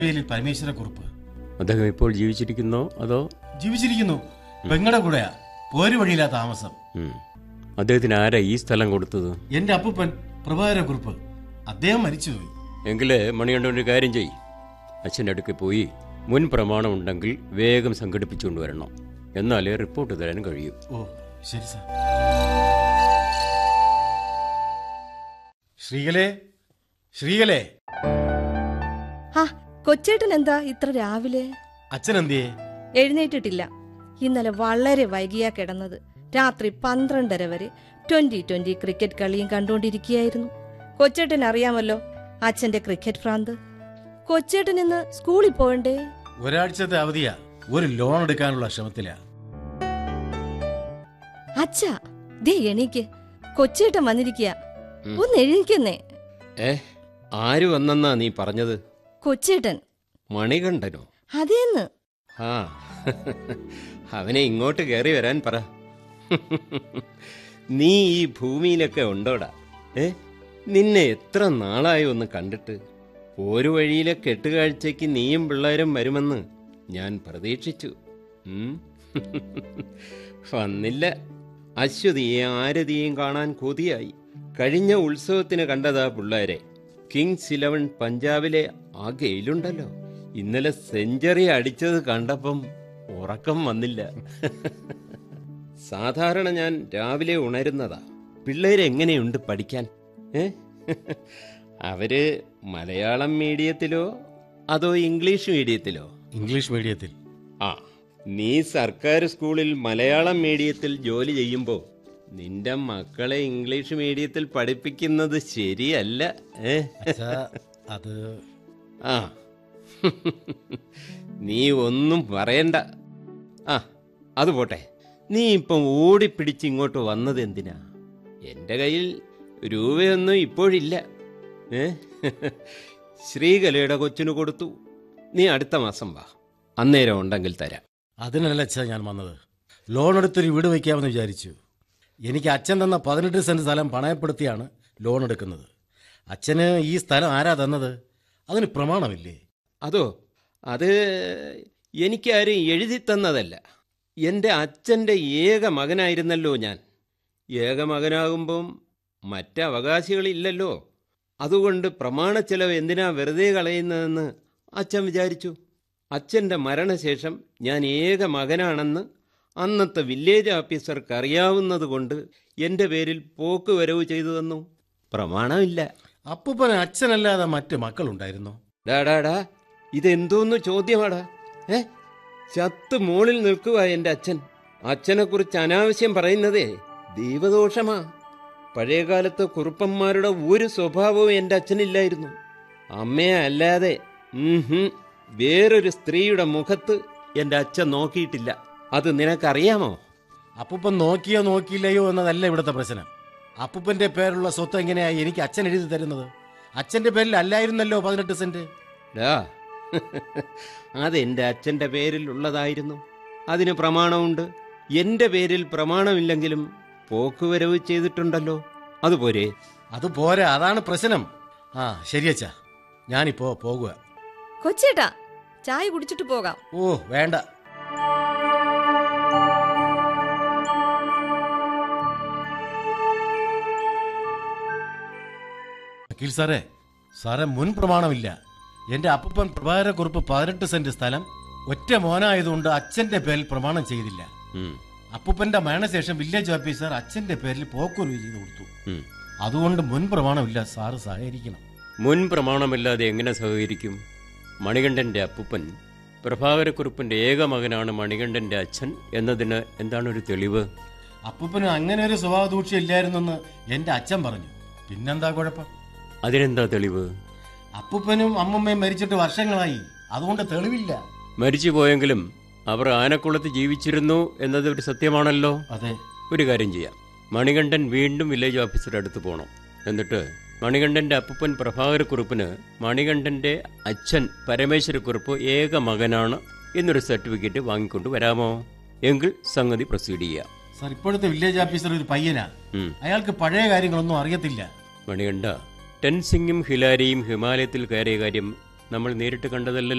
പേരിൽ പരമേശ്വര കുറുപ്പ് അദ്ദേഹം ഇപ്പോൾ ജീവിച്ചിരിക്കുന്നോ അതോ ജീവിച്ചിരിക്കുന്നു പെങ്ങടെ കൂടെയാ പോരു വഴിയിലാ താമസം ഉം. അദ്ദേഹത്തിന് ആരാ ഈ സ്ഥലം കൊടുത്തത് എന്റെ അപ്പൂപ്പൻ പ്രഭാകര കുറുപ്പ് അദ്ദേഹം മരിച്ചുപോയി എങ്കില് മണികണ്ഠൻ ഒരു കാര്യം ചെയ് അച്ഛൻ്റെ അടുക്ക് പോയി മുൻ പ്രമാണം ഉണ്ടെങ്കിൽ വേഗം സംഘടിപ്പിച്ചുകൊണ്ട് വരണം എന്നാലേ റിപ്പോർട്ട് തരാൻ കഴിയൂ ഓ ശരി സാർ ശ്രീകലേ ശ്രീകലേ ആ കൊച്ചേട്ടൻ എന്താ ഇത്ര രാവിലെ അച്ഛൻ എന്തിയേ എഴുന്നേറ്റിട്ടില്ല ഇന്നലെ വളരെ വൈകിയാ കിടന്നത് രാത്രി പന്ത്രണ്ടര വരെ ട്വന്റി ട്വന്റി ക്രിക്കറ്റ് കളിയും കണ്ടുകൊണ്ടിരിക്കുകയായിരുന്നു കൊച്ചേട്ടൻ അറിയാമല്ലോ അച്ഛന്റെ ക്രിക്കറ്റ് ഭ്രാന്ത് കൊച്ചേട്ടൻ ഇന്ന് സ്കൂളിൽ പോകണ്ടേ ഒരാഴ്ചത്തെ അവധിയാ ഒരു ലോൺ എടുക്കാനുള്ള ശ്രമത്തിലാ അച്ഛാ ദേ എണീക്ക് കൊച്ചേട്ടൻ വന്നിരിക്കുക ഒന്ന് എഴുന്നേക്കുന്നേ ഏ ആര് വന്നെന്നാ നീ പറഞ്ഞത് കൊച്ചേട്ടൻ മണികണ്ഠനോ അതേന്ന് ആ അവനെ ഇങ്ങോട്ട് കയറി വരാൻ പറ നീ ഈ ഭൂമിയിലൊക്കെ ഉണ്ടോടാ ഏ നിന്നെ എത്ര നാളായി ഒന്ന് കണ്ടിട്ട് ഒരു വഴിയിലെ കെട്ടുകാഴ്ചയ്ക്ക് നീയും പിള്ളേരും വരുമെന്ന് ഞാൻ പ്രതീക്ഷിച്ചു ഉം. വന്നില്ല അശ്വതിയെയും ആരതിയെയും കാണാൻ കൊതിയായി കഴിഞ്ഞ ഉത്സവത്തിന് കണ്ടതാ പിള്ളേരെ കിങ്സ് ഇലവൻ പഞ്ചാബിലെ ആ ഗെയിലുണ്ടല്ലോ ഇന്നലെ സെഞ്ചുറി അടിച്ചത് കണ്ടപ്പം ഉറക്കം വന്നില്ല സാധാരണ ഞാൻ രാവിലെ ഉണരുന്നതാ പിള്ളേരെങ്ങനെയുണ്ട് പഠിക്കാൻ ഏ അവര് മലയാളം മീഡിയത്തിലോ അതോ ഇംഗ്ലീഷ് മീഡിയത്തിലോ ഇംഗ്ലീഷ് മീഡിയത്തിൽ ആ നീ സർക്കാർ സ്കൂളിൽ മലയാളം മീഡിയത്തിൽ ജോലി ചെയ്യുമ്പോൾ നിന്റെ മക്കളെ ഇംഗ്ലീഷ് മീഡിയത്തിൽ പഠിപ്പിക്കുന്നത് ശരിയല്ല ഏ അച്ഛാ അത് ആ നീ ഒന്നും പറയണ്ട ആ അത് പോട്ടെ നീ ഇപ്പം ഓടിപ്പിടിച്ച് ഇങ്ങോട്ട് വന്നത് എന്തിനാ എൻ്റെ കയ്യിൽ രൂപയൊന്നും ഇപ്പോഴില്ല ഏ ശ്രീകലയുടെ കൊച്ചിന് കൊടുത്തു നീ അടുത്ത മാസം വാ അന്നേരം ഉണ്ടെങ്കിൽ തരാം അതിനല്ല അച്ഛാ ഞാൻ വന്നത് ലോൺ എടുത്തൊരു വീട് വയ്ക്കാമെന്ന് വിചാരിച്ചു എനിക്ക് അച്ഛൻ തന്ന പതിനെട്ട് സെന്റ് സ്ഥലം പണയപ്പെടുത്തിയാണ് ലോൺ എടുക്കുന്നത് അച്ഛന് ഈ സ്ഥലം ആരാ തന്നത് അതിന് പ്രമാണമില്ലേ അതോ അത് എനിക്കാരും എഴുതി തന്നതല്ല എൻ്റെ അച്ഛൻ്റെ ഏക മകനായിരുന്നല്ലോ ഞാൻ ഏക മകനാകുമ്പം മറ്റ് അവകാശികളില്ലല്ലോ അതുകൊണ്ട് പ്രമാണ ചെലവ് എന്തിനാ വെറുതെ കളയുന്നതെന്ന് അച്ഛൻ വിചാരിച്ചു അച്ഛൻ്റെ മരണശേഷം ഞാൻ ഏക മകനാണെന്ന് അന്നത്തെ വില്ലേജ് ഓഫീസർക്ക് അറിയാവുന്നതുകൊണ്ട് എൻ്റെ പേരിൽ പോക്ക് വരവ് ചെയ്തു തന്നു പ്രമാണമില്ല അപ്പൂപ്പന് അച്ഛനല്ലാതെ മറ്റ് മക്കളുണ്ടായിരുന്നോ ഡാടാടാ ഇതെന്തോന്ന് ചോദ്യമാടാ ഏ ചത്ത് മോളിൽ നിൽക്കുക എൻ്റെ അച്ഛൻ അച്ഛനെക്കുറിച്ച് അനാവശ്യം പറയുന്നതേ ദൈവദോഷമാ പഴയകാലത്തെ കുറുപ്പന്മാരുടെ ഒരു സ്വഭാവവും എൻ്റെ അച്ഛനില്ലായിരുന്നു അമ്മയെ അല്ലാതെ ഉം ഹും, വേറൊരു സ്ത്രീയുടെ മുഖത്ത് എൻ്റെ അച്ഛൻ നോക്കിയിട്ടില്ല അത് നിനക്കറിയാമോ അപ്പൂപ്പൻ നോക്കിയോ നോക്കിയില്ലയോ എന്നതല്ല ഇവിടുത്തെ പ്രശ്നം അപ്പൂപ്പന്റെ പേരുള്ള സ്വത്ത് എങ്ങനെയാ എനിക്ക് അച്ഛൻ എഴുതി തരുന്നത് അച്ഛന്റെ പേരിൽ അല്ലായിരുന്നല്ലോ പതിനെട്ട് സെന്റ് ഡാ അതെന്റെ അച്ഛന്റെ പേരിൽ ഉള്ളതായിരുന്നു അതിന് പ്രമാണമുണ്ട് എന്റെ പേരിൽ പ്രമാണമില്ലെങ്കിലും പോക്കുവരവ് ചെയ്തിട്ടുണ്ടല്ലോ അതുപോരെ അത് പോരാ അതാണ് പ്രശ്നം ആ ശരിയച്ചാ ഞാനിപ്പോ പോകുക കൊച്ചേട്ടാ ചായ കുടിച്ചിട്ട് പോകാം ഓ വേണ്ട വക്കീൽ സാറേ സാറേ മുൻ പ്രമാണമില്ല എന്റെ അപ്പൂപ്പൻ പ്രഭാകരക്കുറിപ്പ് പതിനെട്ട് സെന്റ് സ്ഥലം ഒറ്റ മോനായതുകൊണ്ട് അച്ഛന്റെ പേരിൽ പ്രമാണം ചെയ്തില്ല ഉം, അപ്പൂപ്പന്റെ മരണശേഷം വില്ലേജ് ഓഫീസർ അച്ഛന്റെ പേരിൽ പോക്കുരുവ് ചെയ്തു കൊടുത്തു ഉം. അതുകൊണ്ട് മുൻ പ്രമാണമില്ല സാറ് സഹകരിക്കണം മുൻ പ്രമാണമില്ലാതെ എങ്ങനെ സഹകരിക്കും മണികണ്ഠന്റെ അപ്പുപ്പൻ പ്രഭാകരക്കുറുപ്പിന്റെ ഏക മകനാണ് മണികണ്ഠന്റെ അച്ഛൻ എന്നതിന് എന്താണ് ഒരു തെളിവ് അപ്പൂപ്പന് അങ്ങനെ ഒരു സ്വഭാവ ദൂഷ്യം ഇല്ലായിരുന്നെന്ന് എന്റെ അച്ഛൻ പറഞ്ഞു പിന്നെന്താ കുഴപ്പം അതിനെന്താ തെളിവ് അപ്പൂപ്പനും അമ്മമ്മയും മരിച്ചിട്ട് വർഷങ്ങളായി അതുകൊണ്ട് തെളിവില്ല മരിച്ചു പോയെങ്കിലും അവർ ആനക്കുളത്ത് ജീവിച്ചിരുന്നു എന്നത് ഒരു സത്യമാണല്ലോ അതെ ഒരു കാര്യം ചെയ്യാം മണികണ്ഠൻ വീണ്ടും വില്ലേജ് ഓഫീസറുടെ അടുത്ത് പോകണം എന്നിട്ട് മണികണ്ഠന്റെ അപ്പൂപ്പൻ പ്രഭാകരക്കുറുപ്പിന് മണികണ്ഠന്റെ അച്ഛൻ പരമേശ്വരക്കുറുപ്പ് ഏക മകനാണ് എന്നൊരു സർട്ടിഫിക്കറ്റ് വാങ്ങിക്കൊണ്ട് വരാമോ എങ്കിൽ സംഗതി പ്രൊസീഡ് ചെയ്യാം സാർ ഇപ്പോഴത്തെ വില്ലേജ് ഓഫീസർ ഒരു പയ്യനാ ഉം. അയാൾക്ക് പഴയ കാര്യങ്ങളൊന്നും അറിയത്തില്ല മണികണ്ഠ ടെൻസിംഗും ഹിലാരിയും ഹിമാലയത്തിൽ കയറിയ കാര്യം നമ്മൾ നേരിട്ട് കണ്ടതല്ലല്ലോ